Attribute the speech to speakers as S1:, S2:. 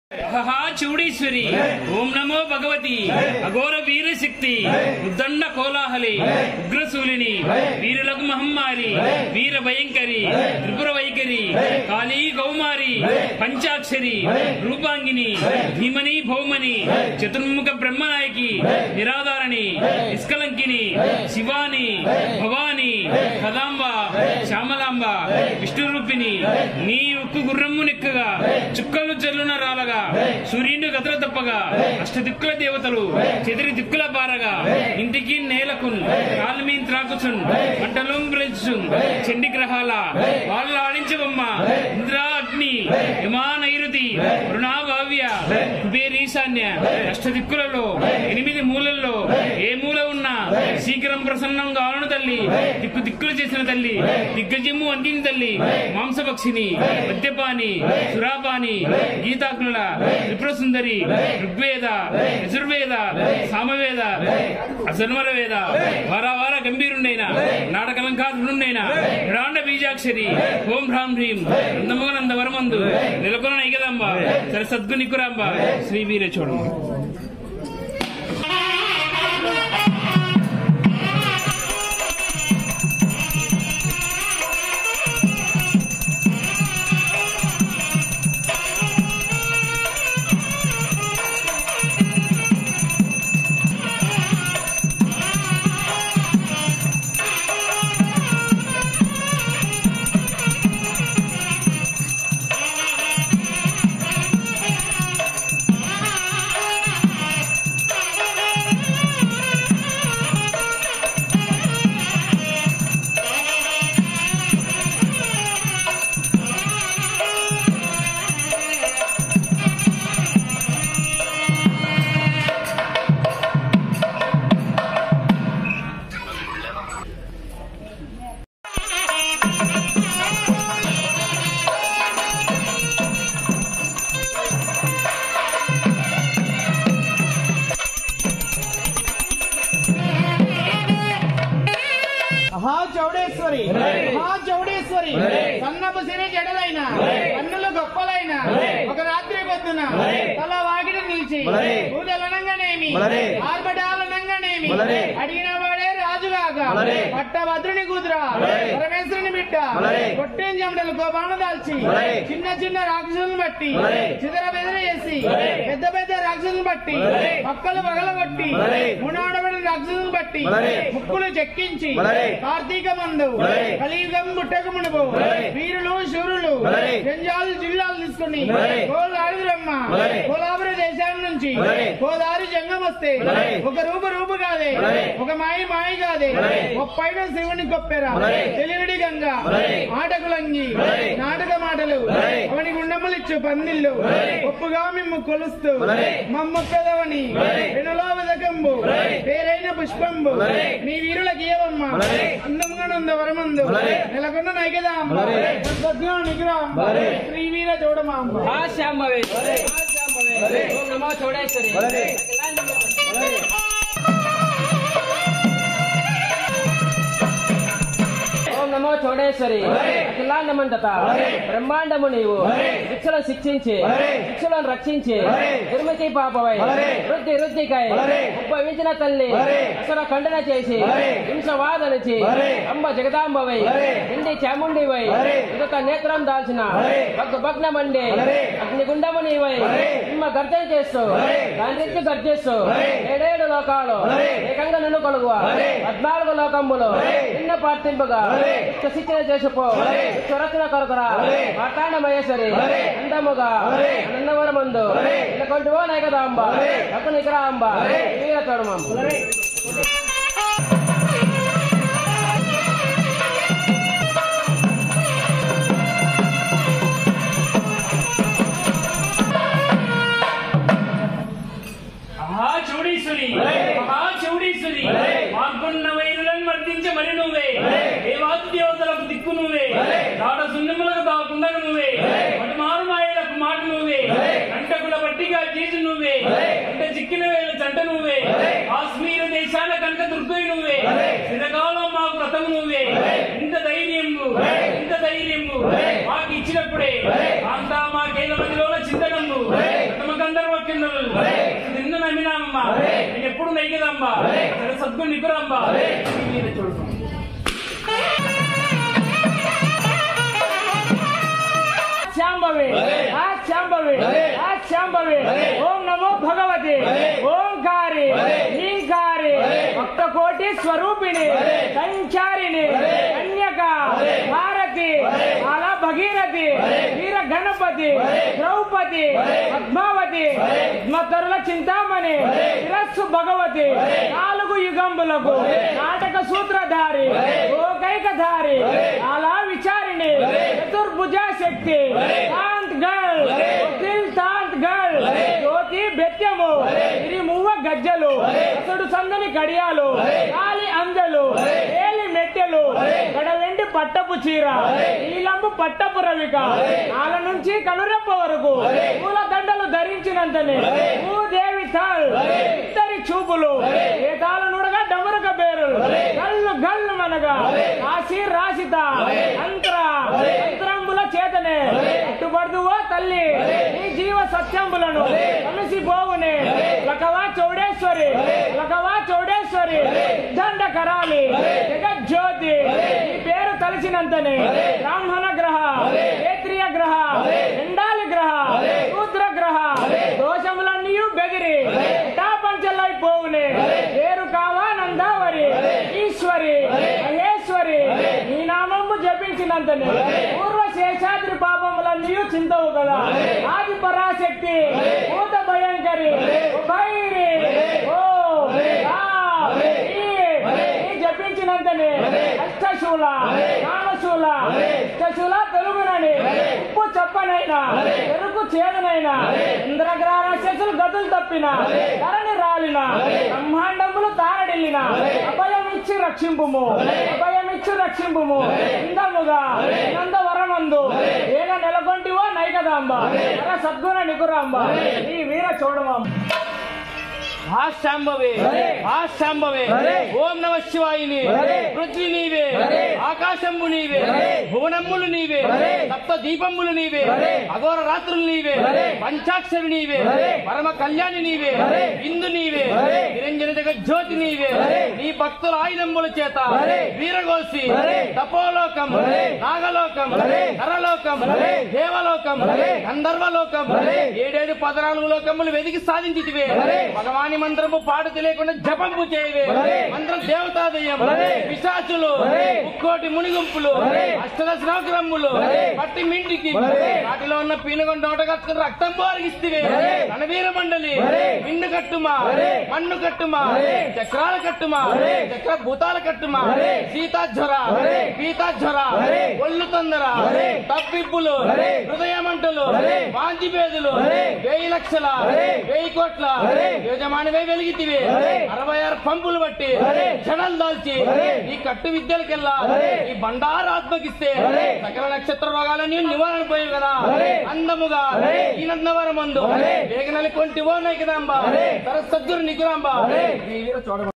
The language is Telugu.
S1: అహహా చౌడీశ్వరి ఓం నమో భగవతి అఘోర వీర శక్తి ఉద్దండ కోలాహలి ఉగ్రశూలిని వీరులకు మహమ్మారి వీర భయంకరి త్రిపుర వైఖరి కాళీ కౌమారి పంచాక్షరి రూపాంగిని భీమని భౌమని చతుర్ముఖ బ్రహ్మనాయకి నిరాధారణి నిష్కలంకిని శివాని భవాని కదాంబ శ్యామలాంబ విష్ణురూపిణి నీ ఉక్కు గుర్రమ్ము నెక్కగా చుక్కలు జల్లున రాలగా సూర్యుడు గదల తప్పగా అష్టదిక్కుల దేవతలు చెదిరి దిక్కుల బారగా ఇంటికి నేలకున్ కాల్మీన్ త్రాకుచున్ మంటలు బ్రజున్ చెండి గ్రహాల వాళ్ళ ఆడించబొమ్మ ఇంద్రా అగ్ని యమా నైరుతి రుణాభావ్య కుబేర్ ఈశాన్య అష్టదిక్కులలో ఎనిమిది మూలల్లో ఏ మూల ఉన్నా శీఘ్రం ప్రసన్నం కావను తల్లి దిక్కు దిక్కులు చేసిన తల్లి దిగ్గజము అందిన తల్లి మాంసపక్షిని మద్యపాని సురాపాని గీతాగ్నుల విప్రసుందరి ఋగ్వేద యజుర్వేద సామవేద అసన్వర వేద వారావార గంభీరుండైన నాటకలంకారుండైన విడాండ బీజాక్షరి ఓం హ్రాం హ్రీం నందమోనంద వరమందు నెలకొన నైకదాంబ సరసద్గు నికురాంబ శ్రీ వీర చూడమ్మ
S2: మహా చౌడేశ్వరి మహా చౌడేశ్వరి సన్నపు సిరి జడలైన కన్నులు గొప్పలైన ఒక రాత్రి పొద్దున తల వాకిట నిలిచి పూజలనంగానేమి ఆర్భటాలనంగానేమి అడిగిన వాడే రాజుగాక పట్టభద్రుని కూతురా పరమేశ్వరుని బిడ్డ కొట్టేం చెమటలు కోపాను దాల్చి చిన్న చిన్న రాక్షసులను బట్టి చిదర బెదర చేసి పెద్ద పెద్ద రాక్షసులను బట్టి పక్కలు పగలగొట్టి మునాడబడిన రాక్షసులను బట్టి ముక్కులు చెక్కించి కార్తీక మందు కలియుగం పుట్టక మునుపు వీరులు శూరులు జంజాలు జిల్లాలు తీసుకుని కోలాడురమ్మ కోలాపుర దేశాల నుంచి గోదావరి జంగం వస్తే ఒక రూపు రూపు కాదే ఒక మాయి మాయి కాదే ఒప్పైన శివుని కొప్పెరా తెలివిడి గంగ ఆటకులంగి నాటక మాటలు అవని గుండములిచ్చు పందిళ్ళు ఒప్పుగా మిమ్ము కొలుస్తూ మమ్మ పెదవని వెనులో వెదకంబు పేరైన పుష్పంబు నీ వీరులకి ఏవమ్మ అందంగా నంద వరమందు నెలకొన్న నైకదాంబ నిగ్రహం శ్రీ వీర చూడమాంబ
S3: శాంభవే శాంభవే ఓం నమో చౌడేశ్వరి ఓం నమో చౌడేశ్వరి అఖిలాండమంతట బ్రహ్మాండము నీవు శిక్షలను శిక్షించి శిక్షలను రక్షించి దుర్మతి పాపవై వృద్ధి వృద్ధికై ఉపవించిన తల్లి అసలు ఖండన చేసి హింసవాదనిచి అంబ జగదాంబవై ఇండి చాముండివై ఇదొక నేత్రం దాల్చిన భగ్గు భగ్నమండి అగ్నిగుండము నీవై సింహ గర్జన చేస్తూ దాని రెచ్చి గర్జిస్తూ ఏడేడు లోకాలు ఏకంగా నిన్ను కొలుగు పద్నాలుగు లోకములు నిన్న పార్తింపుగా శిక్షణ చేసుపో స్వరచన కొరకురా మాట్లాడ మహేశ్వరి అందముగా అనందవరమందు ఇలకొంటివో నైకదాంబ అప్పు నికరాంబ వీర తోడమాంబ
S1: మహా చౌడీశ్వరి మహా చౌడీశ్వరి మార్కొన్న వైరులను మర్దించ మరి నువ్వే దేవాది దేవతలకు దిక్కు నువ్వే దాట సున్నములకు దాకుండా నువ్వే మటుమారు మాయలకు మాట నువ్వే కంటకుల పట్టిగా చేసి నువ్వే అంటే చిక్కిన వేల జంట నువ్వే కాశ్మీర దేశాల కనుక దుర్గై నువ్వే చిరకాలం మాకు వ్రతం నువ్వే ఇంత ధైర్యం ఇంత ధైర్యం మాకు ఇచ్చినప్పుడే అంతా మా కేంద్ర మందిలో చింతనము కిందలు నిన్ను నమ్మినామమ్మా నేను ఎప్పుడు నైకదమ్మా సద్గురు నికురమ్మా మీద చూడు
S3: శాంభవి ఆ శాంభవి ఆ శాంభవి ఓం నమో భగవతి ఓంకారి హీంకారి భక్త కోటి స్వరూపిణి సంచారిణి కన్యక భారతి బాల భగీరథి వీర గణపతి ద్రౌపది పద్మావతి పద్మతరుల చింతామణి శిరస్సు భగవతి నాలుగు యుగంబులకు నాటక సూత్రధారి లోకైకధారి అలా విచారిణి చతుర్భుజ శక్తి తాంత్ గల్ వకీల్ తాంత్ గల్ జ్యోతి బెత్యము ఇది మువ్వ గజ్జలు అసడు సందని కడియాలు కాలి అందలు ఏలి మెట్టెలు గడ వెండి పట్టపు చీర నీలంబు పట్టపు రవిక నాల నుంచి కనురెప్ప వరకు పూల దండలు ధరించినంతనే భూదేవి తాల్ ఇద్దరి చూపులు ఏతాల నుడగా డమరుక బేరులు గల్లు గల్లు మనగా రాశి రాశిత అంతర అంతరంబుల చేతనే అట్టుబడుదువో తల్లి నీ జీవ సత్యంబులను కలిసి పోవునే లకవా చౌడేశ్వరి లకవా చౌడేశ్వరి దండ కరాలి జగజ్యోతి ఈ పేరు తలచినంతనే బ్రాహ్మణ గ్రహ క్షేత్రియ గ్రహ ఎండాలి గ్రహ శూద్ర గ్రహ దోషములన్నీ బెదిరి పంచలై పోవునే పేరు కావా నందావరి ఈశ్వరి మహేశ్వరి ఈ నామము జపించినంతనే పూర్వ శేషాద్రి పాపములన్నీ చింతవు కదా ఆది పరాశక్తి భూత భయంకరి భైరి ఓ ఆ, ఈ, ఈ జపించినంతనే అష్టశూల కామశూల అష్టశూల తెలుగునని ఉప్పు చెప్పనైనా చెరుకు చేదనైనా ఇంద్రగ్రహ శశులు గతులు తప్పిన ధరణి రాలిన బ్రహ్మాండములు తారడిల్లిన అభయం ఇచ్చి రక్షింపుము అభయం ఇచ్చి రక్షింపుము ఇందముగా నందవరమందు ఏగ నెలకొంటివో నైకదాంబ నర సద్గుణ నికురాంబ ఈ వీర చూడమాంబ
S1: ఆ శాంభవే ఆ శాంభవే ఓం నమ శివాయిని పృథ్వీ నీవే ఆకాశంబు నీవే భువనమ్ములు నీవే సప్త దీపములు నీవే అఘోర రాత్రులు నీవే పంచాక్షరి నీవే పరమ కళ్యాణి నీవే ఇందు నీవే నిరంజన జగ జ్యోతి నీవే నీ భక్తుల ఆయుధముల చేత వీరగోసి తపోలోకం నాగలోకం నరలోకం దేవలోకం గంధర్వలోకం ఏడేడు పదనాలుగు లోకములు వెదికి సాధించితివే భగవాని మంత్రము పాడు తెలియకుండా జపంపు చేయవే మంత్రం దేవతాదయం పిశాచులు ముక్కోటి మునిగుంపులు అష్టదశ నవగ్రహములు పట్టి మింటికి వాటిలో ఉన్న పీనుగొండ నోటగట్టుకుని రక్తం పోరిగిస్తే రణవీర మండలి మిన్ను కట్టుమా మన్ను కట్టుమా చక్రాల కట్టుమా చక్ర భూతాల కట్టుమా సీతాజ్వర పీతాజ్వర ఒళ్ళు తొందర తప్పిప్పులు హృదయమంటలు వాంతి భేదులు వెయ్యి లక్షల వెయ్యి కోట్ల యజమానివై వెలిగితివి అరవై ఆరు పంపులు బట్టి క్షణాలు దాల్చి ఈ కట్టు విద్యలకెల్లా ఈ బండారు ఆత్మకిస్తే సకల నక్షత్ర రోగాలన్నీ నివారణ పోయి కదా అందముగా ఈ నందవరం మందు వేగనలి కొంటి ఓ నైకదాంబ సరస్వద్గురు నికురాంబ ఈ వీర చూడ